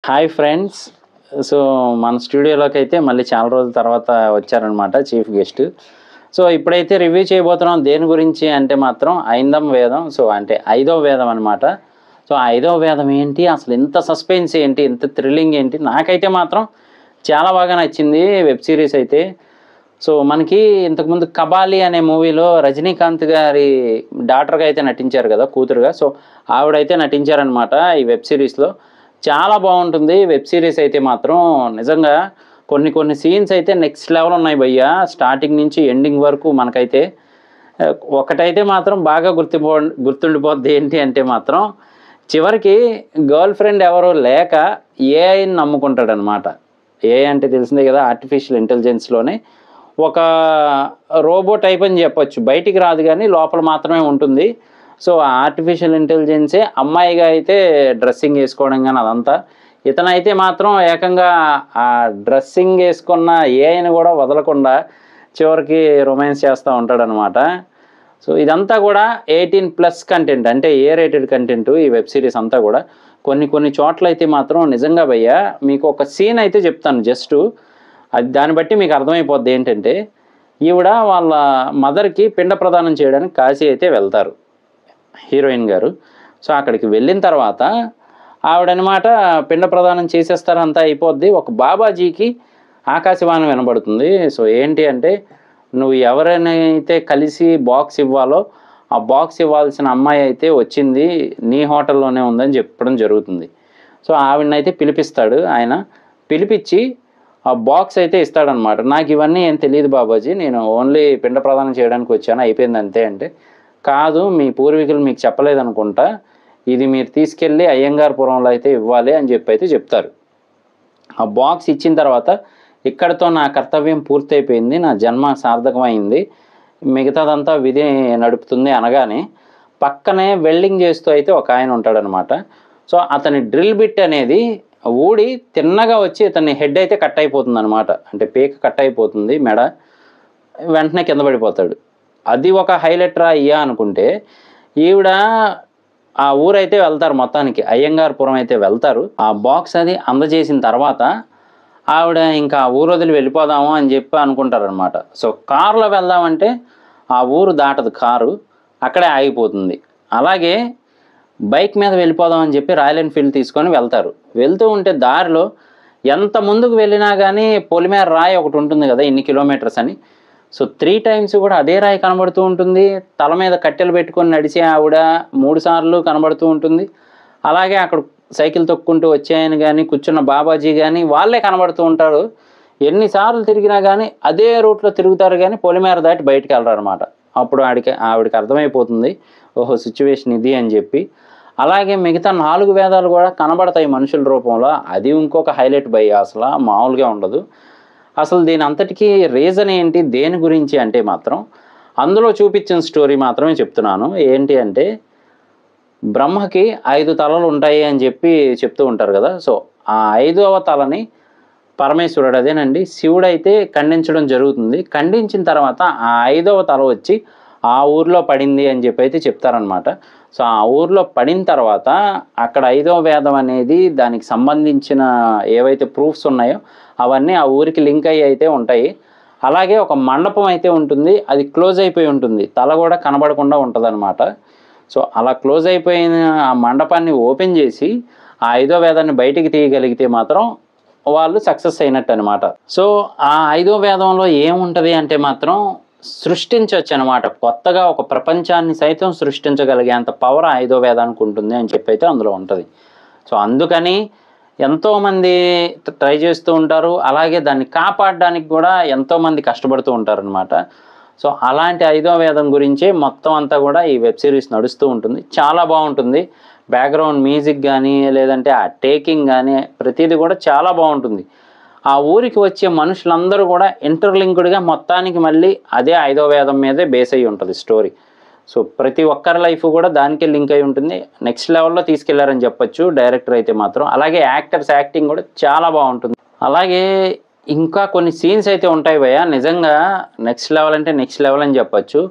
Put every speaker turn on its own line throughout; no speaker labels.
hi friends so మన స్టూడియోలోకి అయితే మళ్ళీ చాలా రోజుల తర్వాత వచ్చారనమాట చీఫ్ గెస్ట్ సో ఇప్పుడైతే రివ్యూ చేయబోతున్నాం దేని గురించి అంటే మాత్రం ఐందం వేదం సో అంటే ఐదవ వేదం అనమాట సో ఆ ఐదవ వేదం ఏంటి అసలు ఎంత సస్పెన్స్ ఏంటి ఎంత థ్రిల్లింగ్ ఏంటి నాకైతే మాత్రం చాలా బాగా నచ్చింది వెబ్ సిరీస్ అయితే సో మనకి ఇంతకుముందు కబాలి అనే మూవీలో రజనీకాంత్ గారి డాటర్గా అయితే నటించారు కదా కూతురుగా సో ఆవిడైతే నటించారనమాట ఈ వెబ్ సిరీస్లో చాలా బాగుంటుంది వెబ్ సిరీస్ అయితే మాత్రం నిజంగా కొన్ని కొన్ని సీన్స్ అయితే నెక్స్ట్ లెవెల్ ఉన్నాయి భయ్య స్టార్టింగ్ నుంచి ఎండింగ్ వరకు మనకైతే ఆ, ఒకటైతే మాత్రం బాగా గుర్తుపో గుర్తుండిపోద్ది ఏంటి అంటే మాత్రం చివరికి గర్ల్ ఫ్రెండ్ ఎవరో లేక ఏఐని నమ్ముకుంటాడు అనమాట ఏఐ అంటే తెలిసిందే కదా ఆర్టిఫిషియల్ ఇంటెలిజెన్స్లోనే ఒక రోబో టైప్ అని చెప్పొచ్చు బయటికి రాదు కానీ లోపల మాత్రమే ఉంటుంది సో ఆ ఆర్టిఫిషియల్ ఇంటెలిజెన్సే అమ్మాయిగా అయితే డ్రెస్సింగ్ వేసుకోవడం కానీ అదంతా ఇతనైతే మాత్రం ఏకంగా ఆ డ్రెస్సింగ్ వేసుకున్న ఏఐని కూడా వదలకుండా చివరికి రొమాన్స్ చేస్తూ ఉంటాడనమాట సో ఇదంతా కూడా ఎయిటీన్ ప్లస్ కంటెంట్ అంటే ఏ రేటెడ్ కంటెంట్ ఈ వెబ్ సిరీస్ అంతా కూడా కొన్ని కొన్ని చోట్ల అయితే మాత్రం నిజంగా భయ్య మీకు ఒక సీన్ అయితే చెప్తాను జస్ట్ అది దాన్ని బట్టి మీకు అర్థమైపోద్ది ఏంటంటే ఈవిడ వాళ్ళ మదర్కి పిండ ప్రదానం చేయడానికి కాశీ అయితే వెళ్తారు హీరోయిన్ గారు సో అక్కడికి వెళ్ళిన తర్వాత ఆవిడనమాట పిండ ప్రదానం చేసేస్తారంతా అయిపోద్ది ఒక బాబాజీకి ఆకాశవాణి వినబడుతుంది సో ఏంటి అంటే నువ్వు ఎవరైతే కలిసి బాక్స్ ఇవ్వాలో ఆ బాక్స్ ఇవ్వాల్సిన అమ్మాయి అయితే వచ్చింది నీ హోటల్లోనే ఉందని చెప్పడం జరుగుతుంది సో ఆవిడనైతే పిలిపిస్తాడు ఆయన పిలిపించి ఆ బాక్స్ అయితే ఇస్తాడనమాట నాకు ఇవన్నీ ఏం తెలియదు బాబాజీ నేను ఓన్లీ పిండ ప్రదానం చేయడానికి వచ్చాను అయిపోయింది అంతే అంటే కాదు మీ పూర్వీకులు మీకు చెప్పలేదు అనుకుంటా ఇది మీరు తీసుకెళ్ళి అయ్యంగార్పురంలో అయితే ఇవ్వాలి అని చెప్పి అయితే చెప్తారు ఆ బాక్స్ ఇచ్చిన తర్వాత ఇక్కడతో నా కర్తవ్యం పూర్తయిపోయింది నా జన్మ సార్థకమైంది మిగతాదంతా విధి నడుపుతుంది అనగానే పక్కనే వెల్డింగ్ చేస్తూ అయితే ఒక ఆయన ఉంటాడనమాట సో అతని డ్రిల్ బిట్ అనేది ఊడి తిన్నగా వచ్చి ఇతని హెడ్ అయితే కట్ అయిపోతుంది అనమాట అంటే పీక కట్ అయిపోతుంది మెడ వెంటనే కింద పడిపోతాడు అది ఒక హైలైట్ రా అయ్యా అనుకుంటే ఈవిడ ఆ ఊరైతే వెళ్తారు మొత్తానికి అయ్యంగార్పురం అయితే వెళ్తారు ఆ బాక్స్ అది అందజేసిన తర్వాత ఆవిడ ఇంకా ఆ ఊరు వదిలి వెళ్ళిపోదాము అని చెప్పి అనుకుంటారనమాట సో కారులో వెళ్దామంటే ఆ ఊరు దాటదు కారు అక్కడే ఆగిపోతుంది అలాగే బైక్ మీద వెళ్ళిపోదాం అని చెప్పి రాయల్ ఎన్ఫీల్డ్ తీసుకొని వెళ్తారు వెళ్తూ ఉంటే దారిలో ఎంత ముందుకు వెళ్ళినా కానీ పొలిమేర రాయి ఒకటి ఉంటుంది కదా ఇన్ని కిలోమీటర్స్ అని సో త్రీ టైమ్స్ కూడా అదే రాయి కనబడుతూ ఉంటుంది తల మీద కట్టెలు పెట్టుకొని నడిచే ఆవిడ మూడు సార్లు కనబడుతూ ఉంటుంది అలాగే అక్కడ సైకిల్ తొక్కుంటూ వచ్చాయని కానీ కూర్చున్న బాబాజీ కానీ వాళ్ళే కనబడుతూ ఉంటారు ఎన్నిసార్లు తిరిగినా కానీ అదే రూట్లో తిరుగుతారు కానీ పొలిమేర దాటి బయటికి వెళ్ళరనమాట అప్పుడు ఆడికి ఆవిడకి అర్థమైపోతుంది ఓహో సిచ్యువేషన్ ఇది అని చెప్పి అలాగే మిగతా నాలుగు వేదాలు కూడా కనబడతాయి మనుషుల రూపంలో అది ఇంకొక హైలైట్ బై అసలు మామూలుగా ఉండదు అసలు దీని అంతటికీ రీజన్ ఏంటి దేని గురించి అంటే మాత్రం అందులో చూపించిన స్టోరీ మాత్రమే చెప్తున్నాను ఏంటి అంటే బ్రహ్మకి ఐదు తలలు ఉంటాయి అని చెప్పి చెప్తూ ఉంటారు కదా సో ఆ ఐదవ తలని పరమేశ్వరుడు అదేనండి శివుడైతే ఖండించడం జరుగుతుంది ఖండించిన తర్వాత ఆ ఐదవ తల వచ్చి ఆ ఊర్లో పడింది అని చెప్పి అయితే చెప్తారనమాట సో ఆ ఊర్లో పడిన తర్వాత అక్కడ ఐదవ వేదం అనేది దానికి సంబంధించిన ఏవైతే ప్రూఫ్స్ ఉన్నాయో అవన్నీ ఆ ఊరికి లింక్ అయ్యి అయితే ఉంటాయి అలాగే ఒక మండపం అయితే ఉంటుంది అది క్లోజ్ అయిపోయి ఉంటుంది తల కూడా కనబడకుండా ఉంటుంది సో అలా క్లోజ్ అయిపోయిన ఆ మండపాన్ని ఓపెన్ చేసి ఆ ఐదో వేదాన్ని బయటికి తీయగలిగితే మాత్రం వాళ్ళు సక్సెస్ అయినట్టు అనమాట సో ఆ ఐదో వేదంలో ఏముంటుంది అంటే మాత్రం సృష్టించవచ్చు అనమాట కొత్తగా ఒక ప్రపంచాన్ని సైతం సృష్టించగలిగేంత పవర్ ఐదో వేదానికి ఉంటుంది అని చెప్పి అయితే అందులో ఉంటుంది సో అందుకని ఎంతోమంది ట్రై చేస్తూ ఉంటారు అలాగే దాన్ని కాపాడడానికి కూడా ఎంతోమంది కష్టపడుతూ ఉంటారు అనమాట సో అలాంటి ఐదో వేదం గురించే మొత్తం అంతా కూడా ఈ వెబ్ సిరీస్ నడుస్తూ ఉంటుంది చాలా బాగుంటుంది బ్యాక్గ్రౌండ్ మ్యూజిక్ కానీ లేదంటే ఆ టేకింగ్ కానీ ప్రతిదీ కూడా చాలా బాగుంటుంది ఆ ఊరికి వచ్చే మనుషులందరూ కూడా ఇంటర్లింక్డ్గా మొత్తానికి మళ్ళీ అదే ఐదో వేదం మీదే బేస్ అయ్యి ఉంటుంది స్టోరీ సో ప్రతి ఒక్కరి లైఫ్ కూడా దానికే లింక్ అయి ఉంటుంది నెక్స్ట్ లెవెల్లో తీసుకెళ్లారని చెప్పొచ్చు డైరెక్టర్ అయితే మాత్రం అలాగే యాక్టర్స్ యాక్టింగ్ కూడా చాలా బాగుంటుంది అలాగే ఇంకా కొన్ని సీన్స్ అయితే ఉంటాయి భయ్య నిజంగా నెక్స్ట్ లెవెల్ అంటే నెక్స్ట్ లెవెల్ అని చెప్పొచ్చు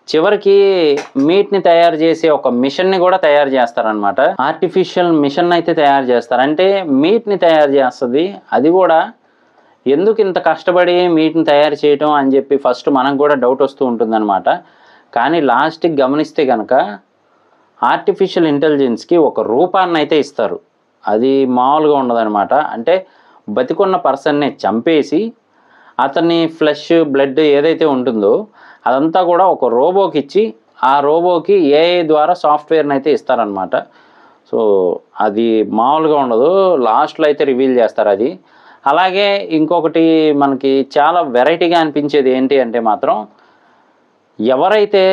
చివరికి మీట్ని తయారు చేసే ఒక మిషన్ని కూడా తయారు చేస్తారనమాట ఆర్టిఫిషియల్ మిషన్ అయితే తయారు చేస్తారు అంటే మీట్ని తయారు చేస్తుంది అది కూడా ఎందుకు ఇంత కష్టపడి మీట్ని తయారు చేయటం అని చెప్పి ఫస్ట్ మనకు కూడా డౌట్ వస్తూ ఉంటుందన్నమాట కానీ లాస్ట్కి గమనిస్తే కనుక ఆర్టిఫిషియల్ ఇంటెలిజెన్స్కి ఒక రూపాన్ని అయితే ఇస్తారు అది మామూలుగా ఉండదన్నమాట అంటే బతికున్న పర్సన్ని చంపేసి అతని ఫ్లెష్ బ్లడ్ ఏదైతే ఉంటుందో అదంతా కూడా ఒక రోబోకి ఇచ్చి ఆ రోబోకి ఏఐ ద్వారా సాఫ్ట్వేర్ని అయితే ఇస్తారనమాట సో అది మామూలుగా ఉండదు లాస్ట్లో అయితే రివీల్ చేస్తారు అది అలాగే ఇంకొకటి మనకి చాలా వెరైటీగా అనిపించేది ఏంటి అంటే మాత్రం ఎవరైతే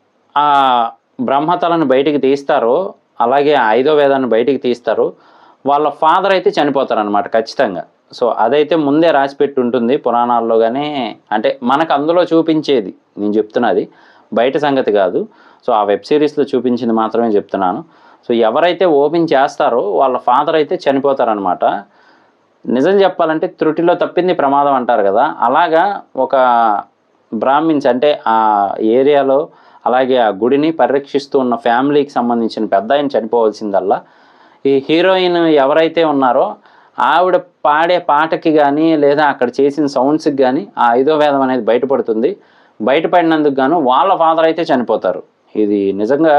ఆ బ్రహ్మతలను బయటికి తీస్తారో అలాగే ఆ ఐదో వేదాన్ని బయటికి తీస్తారో వాళ్ళ ఫాదర్ అయితే చనిపోతారనమాట ఖచ్చితంగా సో అదైతే ముందే రాసిపెట్టి ఉంటుంది పురాణాల్లో కానీ అంటే మనకు అందులో చూపించేది నేను చెప్తున్నది బయట సంగతి కాదు సో ఆ వెబ్ సిరీస్లో చూపించింది మాత్రమే చెప్తున్నాను సో ఎవరైతే ఓపెన్ చేస్తారో వాళ్ళ ఫాదర్ అయితే చనిపోతారనమాట నిజం చెప్పాలంటే త్రుటిలో తప్పింది ప్రమాదం అంటారు కదా అలాగా ఒక బ్రాహ్మిన్స్ అంటే ఆ ఏరియాలో అలాగే ఆ గుడిని పరిరక్షిస్తూ ఉన్న ఫ్యామిలీకి సంబంధించిన పెద్ద ఆయన చనిపోవాల్సిందల్లా ఈ హీరోయిన్ ఎవరైతే ఉన్నారో ఆవిడ పాడే పాటకి కానీ లేదా అక్కడ చేసిన సౌండ్స్కి కానీ ఆ ఐదో వేదం అనేది బయటపడుతుంది బయటపడినందుకు గాను వాళ్ళ ఫాదర్ అయితే చనిపోతారు ఇది నిజంగా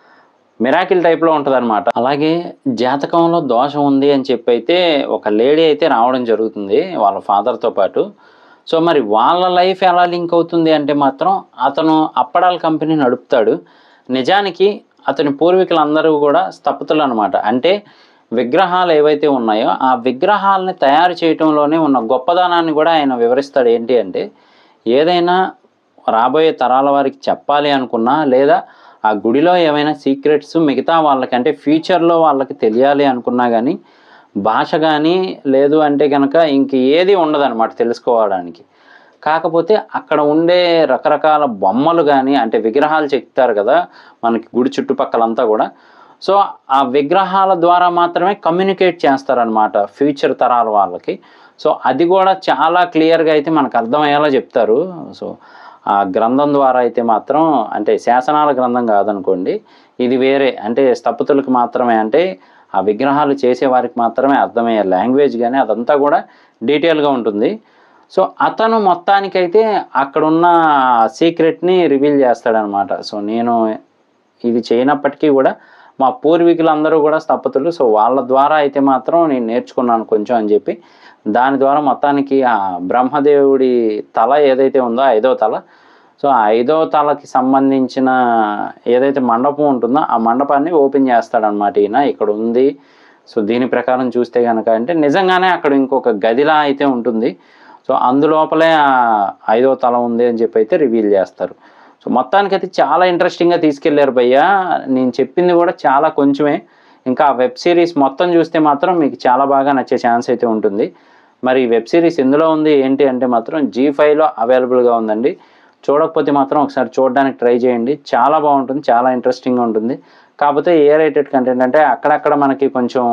మిరాకిల్ టైప్లో ఉంటుంది అనమాట అలాగే జాతకంలో దోషం ఉంది అని చెప్పి అయితే ఒక లేడీ అయితే రావడం జరుగుతుంది వాళ్ళ ఫాదర్తో పాటు సో మరి వాళ్ళ లైఫ్ ఎలా లింక్ అవుతుంది అంటే మాత్రం అతను అప్పడాల కంపెనీ నడుపుతాడు నిజానికి అతని పూర్వీకులందరూ కూడా స్థపతులు అనమాట అంటే విగ్రహాలు ఏవైతే ఉన్నాయో ఆ విగ్రహాలని తయారు చేయటంలోనే ఉన్న గొప్పదనాన్ని కూడా ఆయన వివరిస్తాడు ఏంటి అంటే ఏదైనా రాబోయే తరాల వారికి చెప్పాలి అనుకున్నా లేదా ఆ గుడిలో ఏమైనా సీక్రెట్స్ మిగతా వాళ్ళకి అంటే ఫ్యూచర్లో వాళ్ళకి తెలియాలి అనుకున్నా కానీ భాష కానీ లేదు అంటే కనుక ఇంక ఏది ఉండదన్నమాట తెలుసుకోవడానికి కాకపోతే అక్కడ ఉండే రకరకాల బొమ్మలు కానీ అంటే విగ్రహాలు చెక్తారు కదా మనకి గుడి చుట్టుపక్కలంతా కూడా సో ఆ విగ్రహాల ద్వారా మాత్రమే కమ్యూనికేట్ చేస్తారనమాట ఫ్యూచర్ తరాల వాళ్ళకి సో అది కూడా చాలా క్లియర్గా అయితే మనకు అర్థమయ్యేలా చెప్తారు సో ఆ గ్రంథం ద్వారా అయితే మాత్రం అంటే శాసనాల గ్రంథం కాదనుకోండి ఇది వేరే అంటే స్థపతులకు మాత్రమే అంటే ఆ విగ్రహాలు చేసే వారికి మాత్రమే అర్థమయ్యే లాంగ్వేజ్ కానీ అదంతా కూడా డీటెయిల్గా ఉంటుంది సో అతను మొత్తానికైతే అక్కడున్న సీక్రెట్ని రివీల్ చేస్తాడనమాట సో నేను ఇది చేయనప్పటికీ కూడా మా పూర్వీకులందరూ కూడా స్థపతులు సో వాళ్ళ ద్వారా అయితే మాత్రం నేను నేర్చుకున్నాను కొంచెం అని చెప్పి దాని ద్వారా మొత్తానికి ఆ బ్రహ్మదేవుడి తల ఏదైతే ఉందో ఐదో తల సో ఆ ఐదో తలకి సంబంధించిన ఏదైతే మండపం ఉంటుందో ఆ మండపాన్ని ఓపెన్ చేస్తాడనమాట ఈయన ఇక్కడ ఉంది సో దీని ప్రకారం చూస్తే కనుక అంటే నిజంగానే అక్కడ ఇంకొక గదిలా అయితే ఉంటుంది సో అందులోపలే ఆ ఐదో తల ఉంది అని చెప్పి అయితే రివీల్ చేస్తారు సో మొత్తానికి అయితే చాలా ఇంట్రెస్టింగ్గా తీసుకెళ్లారు భయ్య నేను చెప్పింది కూడా చాలా కొంచెమే ఇంకా ఆ వెబ్ సిరీస్ మొత్తం చూస్తే మాత్రం మీకు చాలా బాగా నచ్చే ఛాన్స్ అయితే ఉంటుంది మరి ఈ వెబ్ సిరీస్ ఎందులో ఉంది ఏంటి అంటే మాత్రం జీ ఫైవ్లో అవైలబుల్గా ఉందండి చూడకపోతే మాత్రం ఒకసారి చూడడానికి ట్రై చేయండి చాలా బాగుంటుంది చాలా ఇంట్రెస్టింగ్గా ఉంటుంది కాకపోతే ఏ రేటెడ్ కంటెంట్ అంటే అక్కడక్కడ మనకి కొంచెం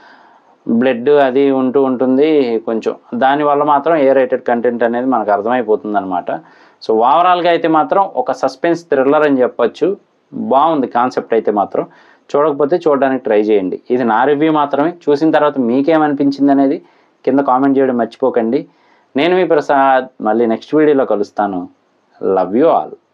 బ్లడ్ అది ఉంటూ ఉంటుంది కొంచెం దానివల్ల మాత్రం ఏ రేటెడ్ కంటెంట్ అనేది మనకు అర్థమైపోతుంది అనమాట సో ఓవరాల్గా అయితే మాత్రం ఒక సస్పెన్స్ థ్రిల్లర్ అని చెప్పొచ్చు బాగుంది కాన్సెప్ట్ అయితే మాత్రం చూడకపోతే చూడడానికి ట్రై చేయండి ఇది నా రివ్యూ మాత్రమే చూసిన తర్వాత మీకేమనిపించింది అనేది కింద కామెంట్ చేయడం మర్చిపోకండి నేను మీ ప్రసాద్ మళ్ళీ నెక్స్ట్ వీడియోలో కలుస్తాను లవ్ యూ ఆల్